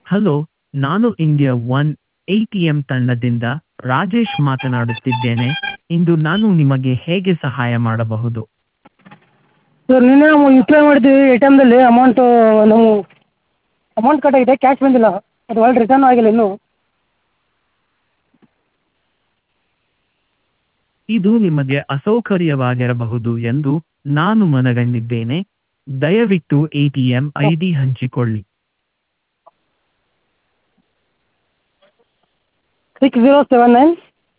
hello ನಾನು India one A T M ತಂಡದಿಂದ ರಾಜೇಶ್ ಮಾತನಾಡುತ್ತಿದ್ದೇನೆ ಇಂದು ನಾನು ನಿಮಗೆ ಹೇಗೆ ಸಹಾಯ ಮಾಡಬಹುದು ಸರ್ ನಿನ್ನೆ ನಾವು ಯು ಪಿ ಐ ಮಾಡಿದ್ವಿ ಎ ಟಿ ಎಮ್ದಲ್ಲಿ ಅಮೌಂಟು ನಾವು ಅಮೌಂಟ್ ಕಟ್ ಆಗಿದೆ ಕ್ಯಾಶ್ ಬಂದಿಲ್ಲ ಅದು ಒಳ್ಳೆ ರಿಟರ್ನ್ ಆಗಿಲ್ಲ ಇನ್ನೂ ಇದು ನಿಮಗೆ ಅಸೌಕರ್ಯವಾಗಿರಬಹುದು ಎಂದು ನಾನು ಮನಗಂಡಿದ್ದೇನೆ ದಯವಿಟ್ಟು A T M I D ಹಂಚಿಕೊಳ್ಳಿ six zero seven nine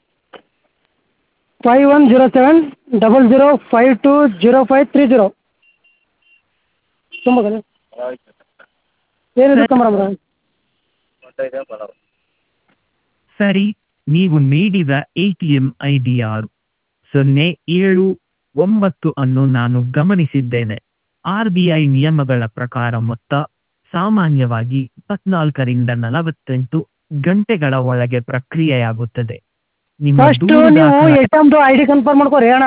five one zero seven double zero five two zero five three zero ತುಂಬ ಏನಿದೆ ಮೇಡಮ್ ಸರಿ ನೀವು ನೀಡಿದ A T M I D ಆರು ಸೊನ್ನೆ ಏಳು ಒಂಬತ್ತು ಅನ್ನು ನಾನು ಗಮನಿಸಿದ್ದೇನೆ ಆರ್ ಬಿ ಐ ನಿಯಮಗಳ ಪ್ರಕಾರ ಮೊತ್ತ ಸಾಮಾನ್ಯವಾಗಿ ಇಪ್ಪತ್ನಾಲ್ಕರಿಂದ ನಲವತ್ತೆಂಟು ಗಂಟೆಗಳ ಒಳಗೆ ಪ್ರಕ್ರಿಯೆಯಾಗುತ್ತದೆ ನಿಮ್ಮ ಫಸ್ಟು ದೂರು ನೀವು ದಾಖಲ- ಎ ಟಿ ಎಮ್ದು ಐ ಡಿ ಕನ್ಫರ್ಮ್ ಮಾಡ್ಕೊರಿ ಅಣ್ಣ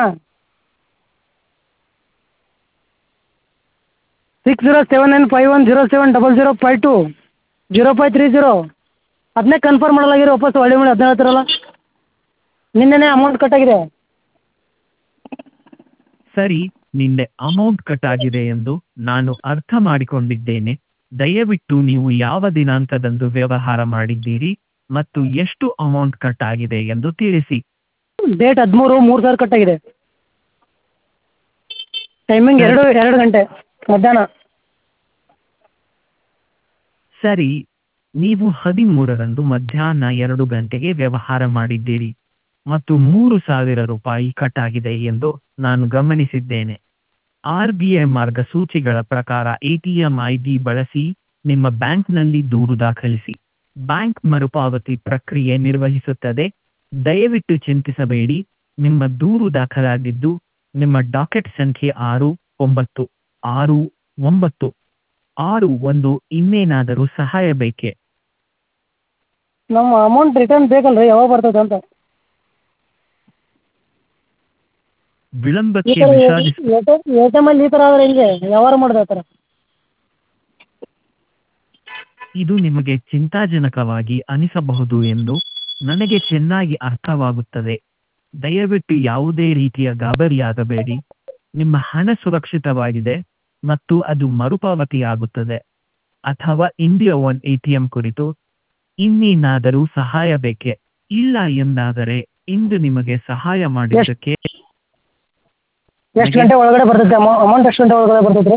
six zero seven nine five one zero seven double zero five two zero five three zero ಅದನ್ನೇ ಕನ್ಫರ್ಮ್ ಮಾಡಲಾಗಿರಿ ವಾಪಸ್ ಹೊಳ್ಳಿ ಮಾಡಿ ಹದಿನೇಳು ಹೇಳ್ತಾರಲ್ಲ ನಿನ್ನೆನೇ ಅಮೌಂಟ್ ಕಟ್ಟಾಗಿದೆ ಸರಿ ನಿನ್ನೆ ಅಮೌಂಟ್ ಕಟ್ ಆಗಿದೆ ಎಂದು ನಾನು ಅರ್ಥ ಮಾಡಿಕೊಂಡಿದ್ದೇನೆ ದಯವಿಟ್ಟು ನೀವು ಯಾವ ದಿನಾಂಕದಂದು ವ್ಯವಹಾರ ಮಾಡಿದ್ದೀರಿ ಮತ್ತು ಎಷ್ಟು ಅಮೌಂಟ್ ಕಟ್ ಆಗಿದೆ ಎಂದು ತಿಳಿಸಿ ಡೇಟ್ ಹದಿಮೂರು ಮೂರು ಸಾವಿರ ಕಟ್ಟಾಗಿದೆ ಟೈಮಿಂಗ್ ಎರಡು ಎರಡು ಗಂಟೆ ಮಧ್ಯಾಹ್ನ ಸರಿ ನೀವು ಹದಿಮೂರರಂದು ಮಧ್ಯಾಹ್ನ ಎರಡು ಗಂಟೆಗೆ ವ್ಯವಹಾರ ಮಾಡಿದ್ದೀರಿ ಮತ್ತು ಮೂರು ಸಾವಿರ ರೂಪಾಯಿ ಕಟ್ ಆಗಿದೆ ಎಂದು ನಾನು ಗಮನಿಸಿದ್ದೇನೆ ಆರ್ ಬಿ ಐ ಮಾರ್ಗಸೂಚಿಗಳ ಪ್ರಕಾರ A T M I D ಬಳಸಿ ನಿಮ್ಮ ಬ್ಯಾಂಕ್ನಲ್ಲಿ ದೂರು ದಾಖಲಿಸಿ ಬ್ಯಾಂಕ್ ಮರುಪಾವತಿ ಪ್ರಕ್ರಿಯೆ ನಿರ್ವಹಿಸುತ್ತದೆ ದಯವಿಟ್ಟು ಚಿಂತಿಸಬೇಡಿ ನಿಮ್ಮ ದೂರು ದಾಖಲಾಗಿದ್ದು ನಿಮ್ಮ ಡಾಕೆಟ್ ಸಂಖ್ಯೆ ಆರು ಒಂಬತ್ತು ಆರು ಒಂಬತ್ತು ಆರು ಒಂದು ಇನ್ನೇನಾದರೂ ಸಹಾಯ ಬೇಕೇ ನಮ್ಮ ಅಮೌಂಟ್ ರಿಟರ್ನ್ ಬೇಕಲ್ರಿ ಯಾವಾಗ ಬರ್ತದೆ ಅಂತ ಈ ವಿಳಂಬಕ್ಕೆ ಥರ ವಿಷಾದಿಸ ಎ ಟಿ ಎಮಲ್ಲಿ ಈ ಥರ ಆದರೆ ಹೆಂಗೆ ವ್ಯವಹಾರ ಮಾಡೋದು ಆ ಥರ ಇದು ನಿಮಗೆ ಚಿಂತಾಜನಕವಾಗಿ ಅನಿಸಬಹುದು ಎಂದು ನನಗೆ ಚೆನ್ನಾಗಿ ಅರ್ಥವಾಗುತ್ತದೆ ದಯವಿಟ್ಟು ಯಾವುದೇ ರೀತಿಯ ಗಾಬರಿಯಾಗಬೇಡಿ ನಿಮ್ಮ ಹಣ ಸುರಕ್ಷಿತವಾಗಿದೆ ಮತ್ತು ಅದು ಮರುಪಾವತಿಯಾಗುತ್ತದೆ ಅಥವಾ India one A T M ಕುರಿತು ಇನ್ನೇನಾದರೂ ಸಹಾಯ ಬೇಕೇ ಇಲ್ಲ ಎಂದಾದರೆ ಇಂದು ನಿಮಗೆ ಸಹಾಯ ಮಾಡಿದ್ದಕ್ಕೆ ಎಷ್ಟು ಗಂಟೆ ಒಳಗಡೆ ಬರ್ತೈತೆ ಅಮೌಂಟ್ ಎಷ್ಟು ಗಂಟೆ ಒಳಗಡೆ ಬರ್ತೈತೆ ರೀ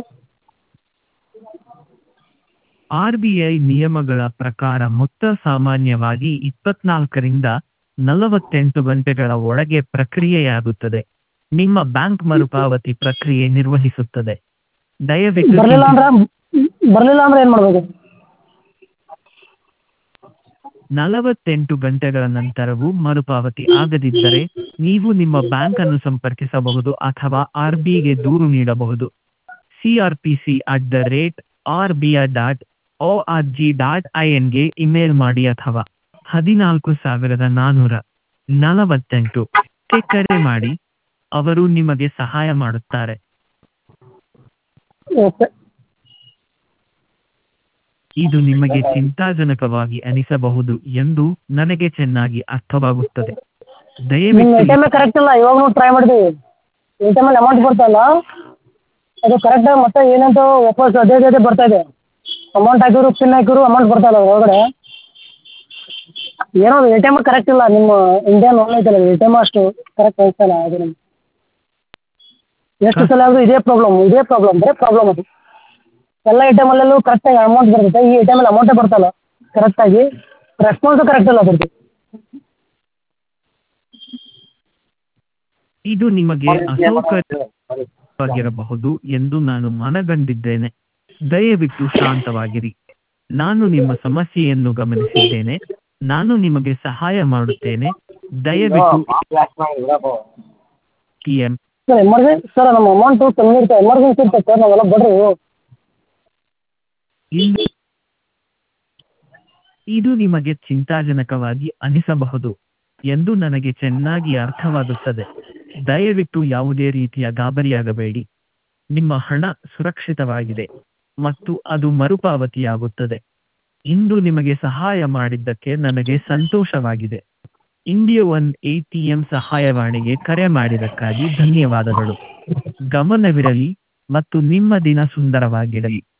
ಆರ್ ಬಿ ಐ ನಿಯಮಗಳ ಪ್ರಕಾರ ಮೊತ್ತ ಸಾಮಾನ್ಯವಾಗಿ ಇಪ್ಪತ್ನಾಲ್ಕರಿಂದ ನಲವತ್ತೆಂಟು ಗಂಟೆಗಳ ಒಳಗೆ ಪ್ರಕ್ರಿಯೆಯಾಗುತ್ತದೆ ನಿಮ್ಮ ಬ್ಯಾಂಕ್ ಮರುಪಾವತಿ ಪ್ರಕ್ರಿಯೆ ನಿರ್ವಹಿಸುತ್ತದೆ ದಯವಿಟ್ಟು ಬರಲಿಲ್ಲ ಅಂದ್ರೆ ಬರಲಿಲ್ಲ ಅಂದ್ರೆ ಏನು ಮಾಡಬೇಕು ನಲವತ್ತೆಂಟು ಗಂಟೆಗಳ ನಂತರವೂ ಮರುಪಾವತಿ ಆಗದಿದ್ದರೆ ನೀವು ನಿಮ್ಮ ಬ್ಯಾಂಕ್ ಅನ್ನು ಸಂಪರ್ಕಿಸಬಹುದು ಅಥವಾ ಆರ್ ಬಿಗೆ ದೂರು ನೀಡಬಹುದು C R P C at the rate R B I dot O R G dot I ಎನ್ಗೆ ಇಮೇಲ್ ಮಾಡಿ ಅಥವಾ ಹದಿನಾಲ್ಕು ಸಾವಿರದ ನಾನ್ನೂರ ನಲವತ್ತೆಂಟು ಕ್ಕೆ ಕರೆ ಮಾಡಿ ಅವರು ನಿಮಗೆ ಸಹಾಯ ಮಾಡುತ್ತಾರೆ ಓಕೆ ಇದು ನಿಮಗೆ ಚಿಂತಾಜನಕವಾಗಿ ಅನಿಸಬಹುದು ಎಂದು ನನಗೆ ಚೆನ್ನಾಗಿ ಅರ್ಥವಾಗುತ್ತದೆ ನಿಮ್ಮ ದಯವಿಟ್ಟು ಎ ಟಿ ಎಮ್ ಕರೆಕ್ಟ್ ಇಲ್ಲ ಇವಾಗ ನಾವು ಟ್ರೈ ಮಾಡಿದ್ವಿ ಎ ಟಿ ಎಮಲ್ಲಿ ಅಮೌಂಟ್ ಬರ್ತಲ್ಲ ಅದು ಕರೆಕ್ಟಾಗಿ ಮತ್ತೆ ಏನಂತ ವಾಪಸ್ ಅದೇ ಅದೇ ಬರ್ತಾ ಇದೆ ಅಮೌಂಟ್ ಹಾಕಿದ್ರು ಪಿನ್ ಹಾಕಿದ್ರು ಅಮೌಂಟ್ ಬರ್ತಾ ಇಲ್ಲ ಒಳಗಡೆ ಏನೋ ಎ ಟಿ ಎಮ್ ಕರೆಕ್ಟ್ ಇಲ್ಲ ನಿಮ್ಮ ಇಂಡಿಯನ್ ಒನ್ ಐತಲ್ಲ ಎ ಟಿ ಎಮ್ ಅಷ್ಟು ಕರೆಕ್ಟ್ ಅನಿಸ್ತಾ ಇಲ್ಲ ಅದು ನಮ್ಗೆ ಎಷ್ಟು ಸಲ ಆದರೂ ಇದೇ ಪ್ರಾಬ್ಲಮ್ ಇದೇ ಪ್ರಾಬ್ಲಮ್ ಬರೀ ಪ್ರಾಬ್ಲಮ್ ಅದು ಎಲ್ಲ ಎ ಟಿ ಎಮಲ್ಲೂ ಕರೆಕ್ಟಾಗಿ ಅಮೌಂಟ್ ಬರುತ್ತೆ ಈ ಎ ಟಿ ಎಮಲ್ಲಿ ಅಮೌಂಟೇ ಬರ್ತಲ್ಲ ಕರೆಕ್ಟಾಗಿ ರೆಸ್ಪಾನ್ಸು ಕರೆಕ್ಟ್ ಇಲ್ಲ ಅದ್ರದ್ದು ಇದು ನಿಮಗೆ ಅಸೌಕರ್ಯವಾಗಿರಬಹುದು ಎಂದು ನಾನು ಮನಗಂಡಿದ್ದೇನೆ ದಯವಿಟ್ಟು ಶಾಂತವಾಗಿರಿ ನಾನು ನಿಮ್ಮ ಸಮಸ್ಯೆಯನ್ನು ಗಮನಿಸಿದ್ದೇನೆ ನಾನು ನಿಮಗೆ ಸಹಾಯ ಮಾಡುತ್ತೇನೆ ದಯವಿಟ್ಟು T M sir emergency sir ನಮ್ಮ ಅಮೌಂಟು ಕಮ್ಮಿ ಇರುತ್ತೆ ಎಮರ್ಜೆನ್ಸಿ ಇರುತ್ತೆ ಸರ್ ನಾವೆಲ್ಲ ಬಡ್ರಿ ಇಂದು ಇದು ನಿಮಗೆ ಚಿಂತಾಜನಕವಾಗಿ ಅನಿಸಬಹುದು ಎಂದು ನನಗೆ ಚೆನ್ನಾಗಿ ಅರ್ಥವಾಗುತ್ತದೆ ದಯವಿಟ್ಟು ಯಾವುದೇ ರೀತಿಯ ಗಾಬರಿಯಾಗಬೇಡಿ ನಿಮ್ಮ ಹಣ ಸುರಕ್ಷಿತವಾಗಿದೆ ಮತ್ತು ಅದು ಮರುಪಾವತಿಯಾಗುತ್ತದೆ ಇಂದು ನಿಮಗೆ ಸಹಾಯ ಮಾಡಿದ್ದಕ್ಕೆ ನನಗೆ ಸಂತೋಷವಾಗಿದೆ India one A T M ಸಹಾಯವಾಣಿಗೆ ಕರೆ ಮಾಡಿದ್ದಕ್ಕಾಗಿ ಧನ್ಯವಾದಗಳು ಗಮನವಿರಲಿ ಮತ್ತು ನಿಮ್ಮ ದಿನ ಸುಂದರವಾಗಿರಲಿ